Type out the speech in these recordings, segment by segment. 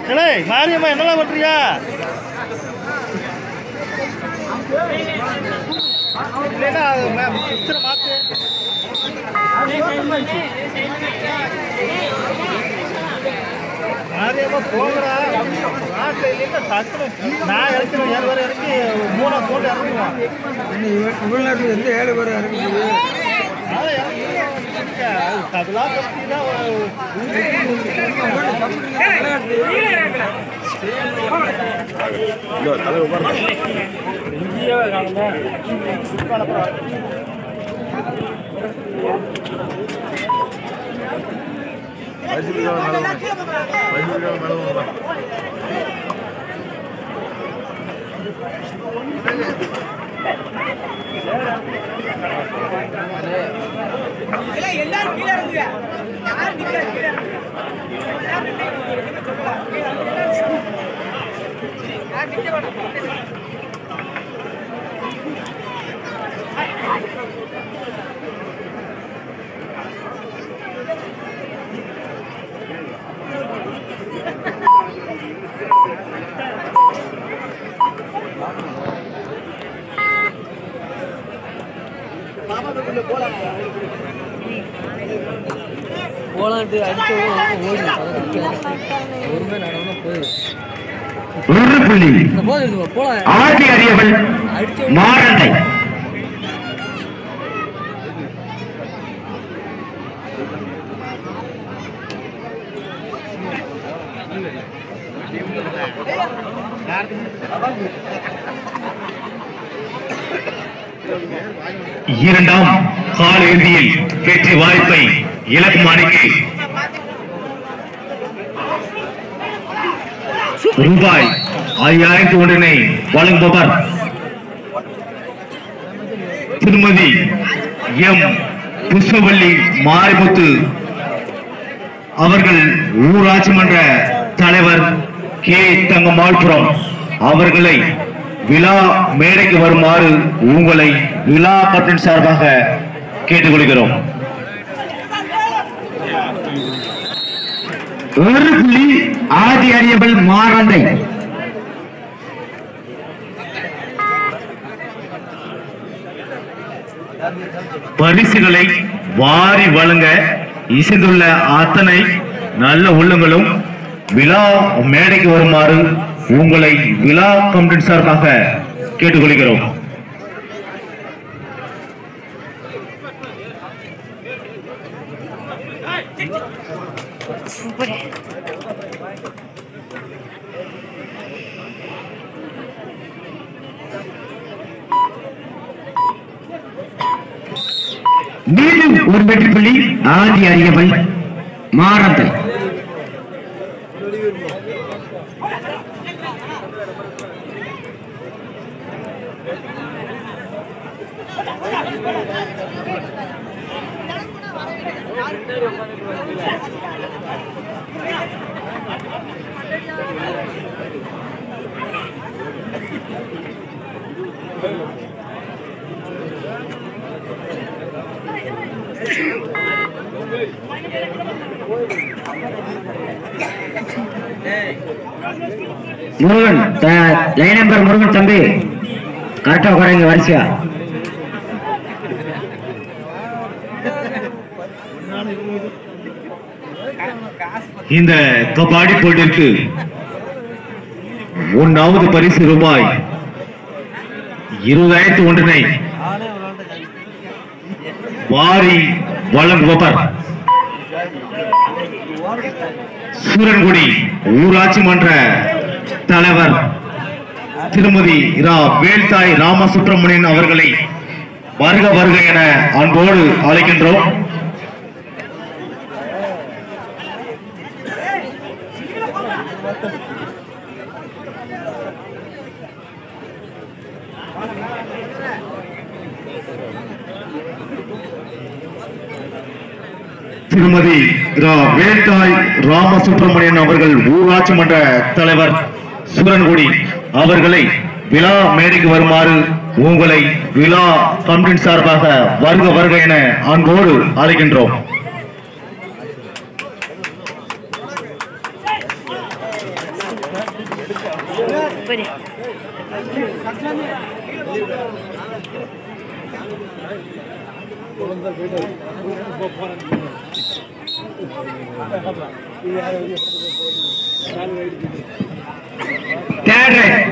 இல்லை மாரியம்மா என்னலாம் பண்றியா இல்லைன்னா அது மே- பிக்சரை மாத்து மாரியம்மா போங்கடா நாட்டில் இல்லைன்னா டக்குனு நான் இறக்கிறேன் ஏழு பேர் இறக்கி மூணா போட்டு இறங்குவோம் தமிழ்நாட்டில் எந்த ஏழை பேர் இறங்குது அதான் இறங்கிடுவோம். அதெல்லாம் பற்றி தான் எல்லாரும் கீழே இறங்குங்க யார் நிக்கிறா கீழே இறங்குங்க யார் நிக்கிறா? என்ன சொல்லலாம்? கீழே இறங்குங்க. யார் நிக்க வேண்டாம். போலான்ட்டு அடிச்ச ஓடி ஒருமே நடந்தா போயிடும் ஒரு புள்ளி போதும் போலாம் ஆதி அறியவள் அடிச்ச மாரண்டை இரண்டாம் கால இறுதியில் வெற்றி வாய்ப்பை இலக்குமானிக்கு ரூபாய் ஐயாயிரத்தி ஒன்றினை வழங்குபவர் திருமதி எம் புஷ்பவல்லி மாரிமுத்து அவர்கள் ஊராட்சி மன்ற தலைவர் கே தங்கமாள்புரம் அவர்களை விழா மேடைக்கு வருமாறு உங்களை விழா கட்டின் சார்பாக கேட்டுக்கொள்கிறோம் ஒரு புள்ளி ஆதி அறியபல் மாறந்தை பரிசுகளை வாரி வழங்க இசைந்துள்ள அத்தனை நல்ல உள்ளங்களும் விழா மேடைக்கு வருமாறு உங்களை விழா கமிட்டி சார்பாக கேட்டுக்கொள்கிறோம் மீண்டும் ஒரு வெற்றி புள்ளி ஆதி அறியவள் மாறந்தை முருகன் லைன் நம்பர் முருகன் தம்பி கரெக்டா உட்காருங்க வரிசையா இந்த கபாடி போட்டிற்கு ஒன்றாவது பரிசு ரூபாய் இருபதாயிரத்தி ஒன்றினை வாரி வழங்குபவர் சூரன்குடி ஊராட்சி மன்ற தலைவர் திருமதி ரா வேல்தாய் ராமசுப்பிரமணியன் அவர்களை வருக வருக என அன்போடு அழைக்கின்றோம் திருமதி ரா வேல்தாய் ராமசுப்பிரமணியன் அவர்கள் ஊராட்சி மன்ற தலைவர் சூரன்குடி அவர்களை விழா மேடைக்கு வருமாறு உங்களை விழா கமிட்டின் சார்பாக வருக வருக என அன்போடு அழைக்கின்றோம் தேர்ட் ரைட்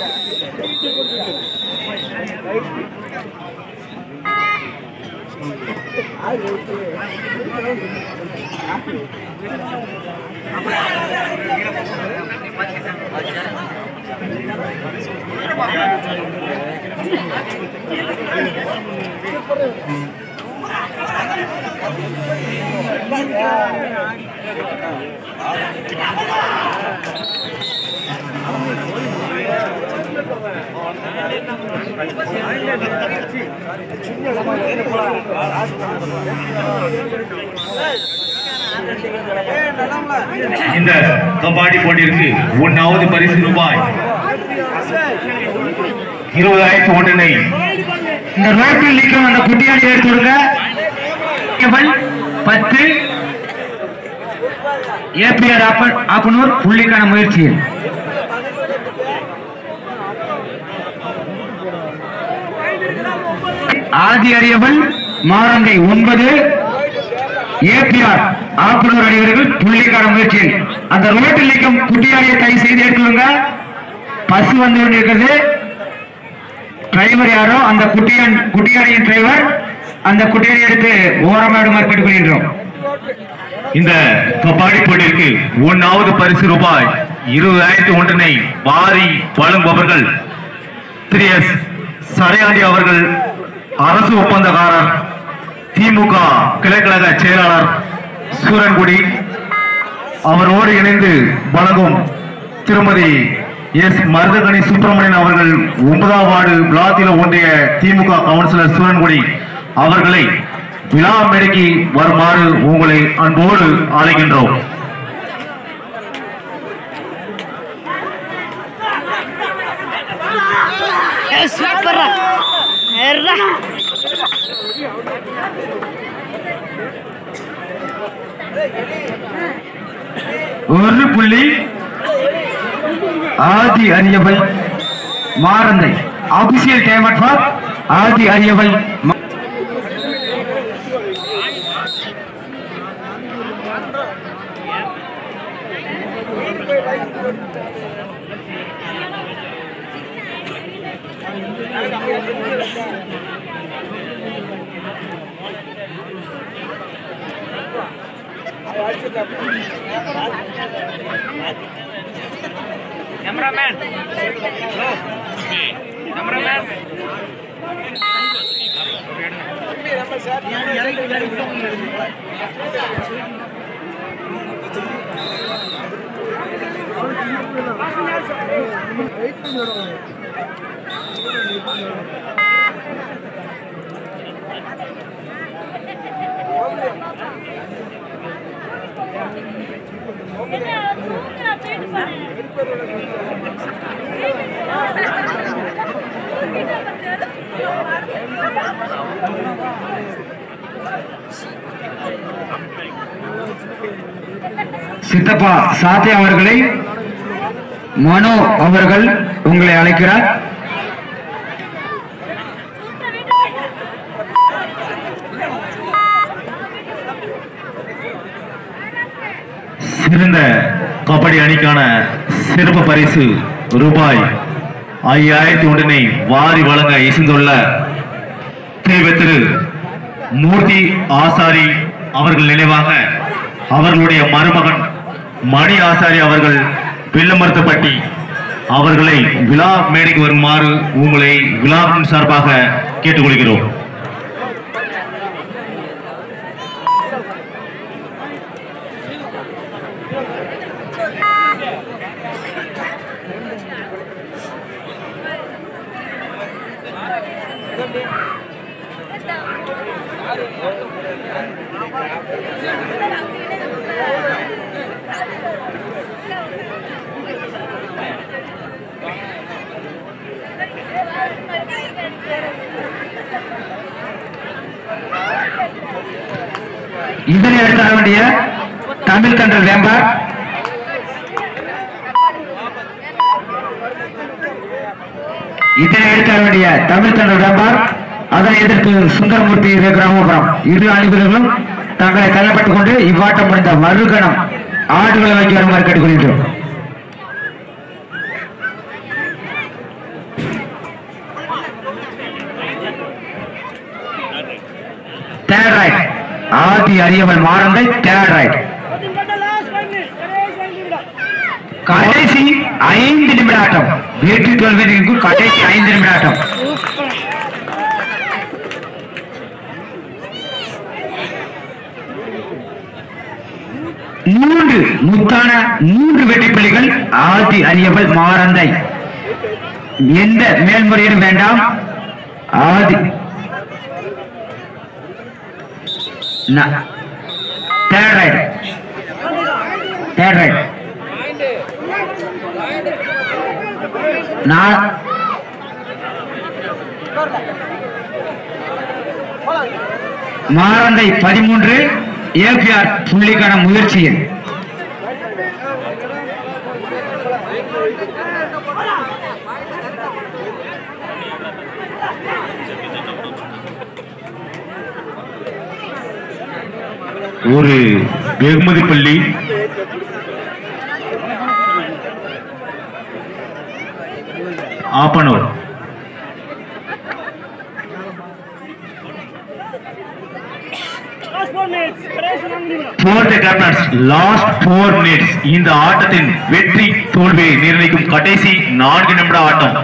இந்த கபாடி போட்டியிற்கு ஒன்னாவது பரிசு ரூபாய் இருபதாயிரத்தி ஒன்றினை இந்த ரோட்டில் நிற்கும் அந்த குட்டியாடி எடுத்து கொடுங்க இவள் பத்து ஏபிஆர் ஆப்பனூர் புள்ளிக்கான முயற்சியில் ஆதி அறியவள் மாரங்கை ஒன்பது ஏபிஆர் ஆப்பனூர் அடிவர்கள் புள்ளிக்கான முயற்சியில் அந்த ரோட்டில் நிற்கும் குட்டியாடியை கை செய்து எடுத்துருங்க பஸ் வந்து கொண்டிருக்கிறது டிரைவர் யாரோ அந்த குட்டியான் குட்டியாடியின் டிரைவர் அந்த குட்டியாடி எடுத்து ஓரமாடுமாறு கேட்டுக்கொள்கின்றோம் இந்த கபாடி போட்டியிற்கு ஒன்னாவது பரிசு ரூபாய் இருபதாயிரத்தி ஒன்றினை வாரி வழங்குபவர்கள் திரு எஸ் சரையாண்டி அவர்கள் அரசு ஒப்பந்தக்காரர் திமுக கிளைக்கழக செயலாளர் சூரன்குடி அவரோடு இணைந்து வழங்கும் திருமதி எஸ் மருதகணி சுப்பிரமணியன் அவர்கள் ஒன்பதாம் வார்டு பிளாத்தில ஒன்றிய திமுக கவுன்சிலர் சூரன்குடி அவர்களை விழா மேடைக்கு வருமாறு உங்களை அன்போடு அழைக்கின்றோம் சூப்பரா ஒரு புள்ளி ஆதி அறியவள் மாறந்தை அபிஷியல் டைமட் ஃபார் ஆதி அறியவள் ம- சித்தப்பா சாத்தியா அவர்களை மனோ அவர்கள் உங்களை அழைக்கிறார் சிறந்த கபடி அணிக்கான சிறப்பு பரிசு ரூபாய் ஐயாயிரத்தி ஒன்றினை வாரி வழங்க இசைந்துள்ள திரு திரு மூர்த்தி ஆசாரி அவர்கள் நினைவாக அவர்களுடைய மருமகன் மணி ஆசாரி அவர்கள் வில்லமருத்தப்பட்டி அவர்களை விழா மேடைக்கு வருமாறு உங்களை விழாவின் சார்பாக கேட்டுக்கொள்கிறோம் இதனை எடுத்து வர வேண்டிய தமிழ் கன்றல் வேம்பார் இதனை எடுத்து வர வேண்டிய தமிழ் கன்றல் வேம்பார் அதனை எதிர்த்து சுந்தரமூர்த்தி இரு கிராமபுரம் இரு அணிவீரர்களும் தங்களை தள்ளப்பட்டுக் கொண்டு இவ்வாட்டம் முடிந்த மறுகணம் ஆடுகளை வைக்க வருமாறு கேட்டுக்கொள்கின்றோம் தேர்ட் ரைட் ஆதி அறியவன் மாறந்தை தேர்ட் ரைட் கடைசி ஐந்து நிமிட ஆட்டம் வெற்றி தோல்விக்கு கடைசி ஐந்து நிமிட ஆட்டம் மூன்று முத்தான மூன்று வெற்றி புள்ளிகள் ஆதி அறியவல் மாறந்தை எந்த மேல்முறையீடும் வேண்டாம் ஆதி தேர்ட் ரைட் தேர்ட் ரைட் நான் மாரந்தை பதிமூன்று ஏபிஆர் புள்ளிக்கான முயற்சியில் ஒரு வெகுமதி பள்ளி Appanur fourth captains last four minutes இந்த ஆட்டத்தின் வெற்றி தோல்வியை நிர்ணயிக்கும் கடைசி நான்கு நிமிட ஆட்டம்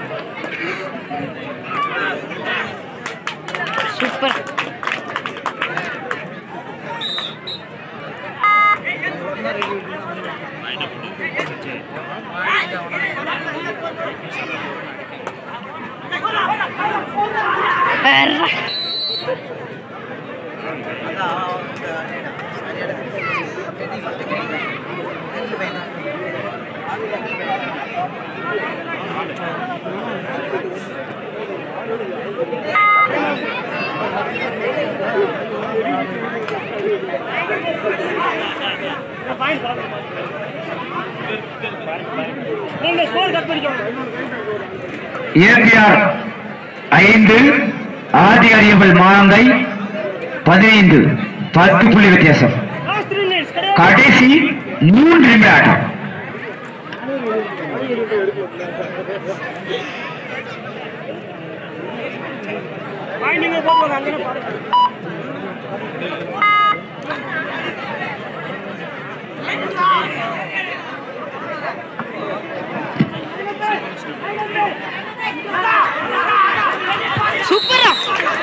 ஏபிஆர் ஐந்து ஆதி அறியவல் மானந்தை பதினைந்து பத்து புள்ளி வித்தியாசம் கடைசி மூன்று நிமிட ஆட்டம் சூப்பரா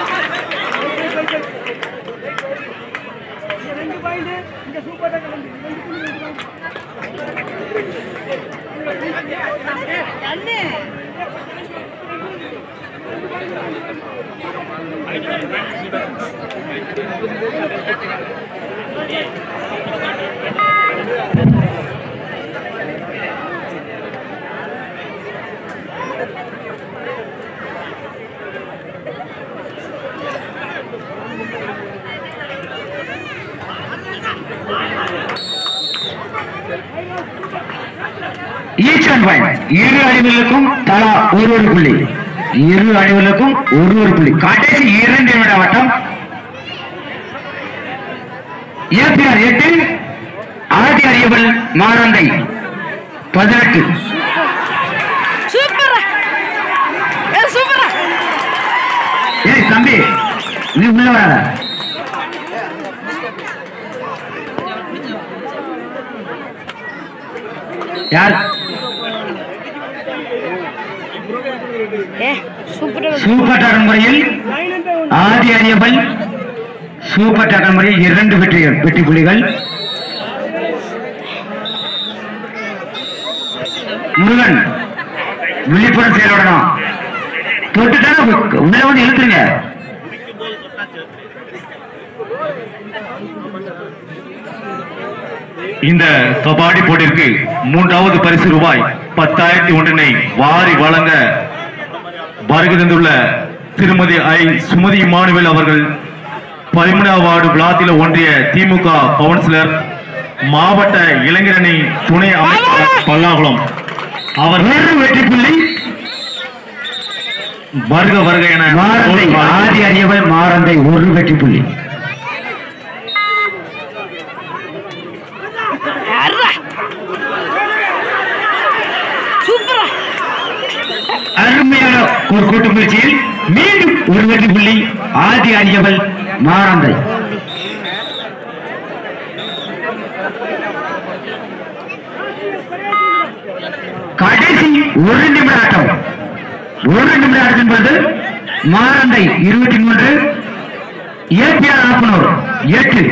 ஈச் அண்ட் பாயிண்ட் இரு அணிகளுக்கும் தலா ஒரு ஒரு புள்ளி இரு அணிகளுக்கும் ஒரு ஒரு புள்ளி கடைசி இரண்டு நிமிட வட்டம் ஏபிஆர் எட்டு ஆதி அறியவல் மாரந்தை பதினெட்டு சூப்பரா ஏ சூப்பரா ஏய் தம்பி நீ உள்ள வராத யார் ஏ சூப்பரா சூப்பர் டாக்கன் முறையில் ஆதி அறியவல் சூப்பர் டாக்கன் முறையில் இரண்டு வெற்றி வெற்றி புள்ளிகள் முருகன் விழிப்புடன் செயல்படணும் தொட்டுட்டான உள்ள வந்து இழுத்துருங்க இந்த கபாடி போட்டிற்கு மூன்றாவது பரிசு ரூபாய் பத்தாயிரத்தி ஒன்றினை வாரி வழங்க வருகை தந்துள்ள திருமதி ஐ சுமதி இமானுவேல் அவர்கள் பதிமூணாவது வார்டு விளாத்தில ஒன்றிய திமுக கவுன்சிலர் மாவட்ட இளைஞரணி துணை அமைச்சர் பல்லாகுளம் அவர் ஒரு வெற்றி புள்ளி வருக வருக என மாறந்தை ஆதி அறியவள் மாறந்தை ஒரு வெற்றி புள்ளி சூப்பரா அருமையான ஒரு கூட்டு முயற்சியில் மீண்டும் ஒரு வெற்றி புள்ளி ஆதி அறியவள் மாறந்தை கடைசி ஒரு நிமிட ஆட்டம் ஒரு நிமிட ஆட்டம் என்பது மாறந்தை இருபத்தி மூன்று ஏபிஆர் ஆப்பனூர் எட்டு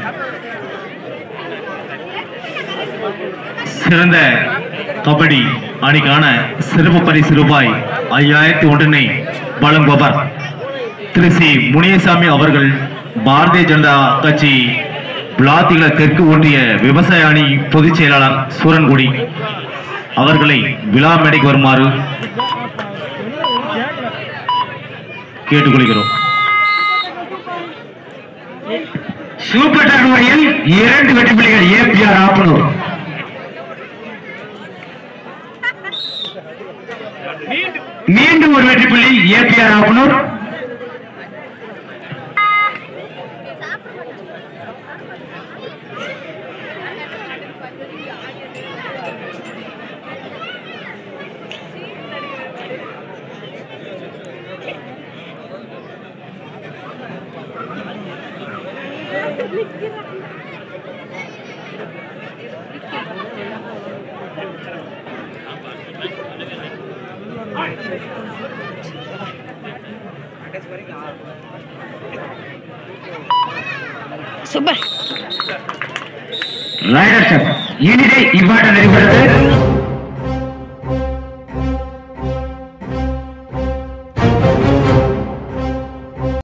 சிறந்த கபடி அணிக்கான சிறப்பு பரிசு ரூபாய் ஐயாயிரத்தி ஒன்றினை வழங்குபவர் திரு சி முனியசாமி அவர்கள் பாரதிய ஜனதா கட்சி விளாத்திகள தெற்கு ஒன்றிய விவசாய அணி பொதுச் செயலாளர் சூரன்குடி அவர்களை விழா மேடைக்கு வருமாறு கேட்டுக்கொள்கிறோம் சூப்பர் டாக் முறையில் இரண்டு வெற்றி புள்ளிகள் ஏபிஆர் ஆப்பனூர் மீண்டும் ஒரு வெற்றி புள்ளி APR Appanur super raider step இனிதே இவ்வாறு நடைபெறுகிறது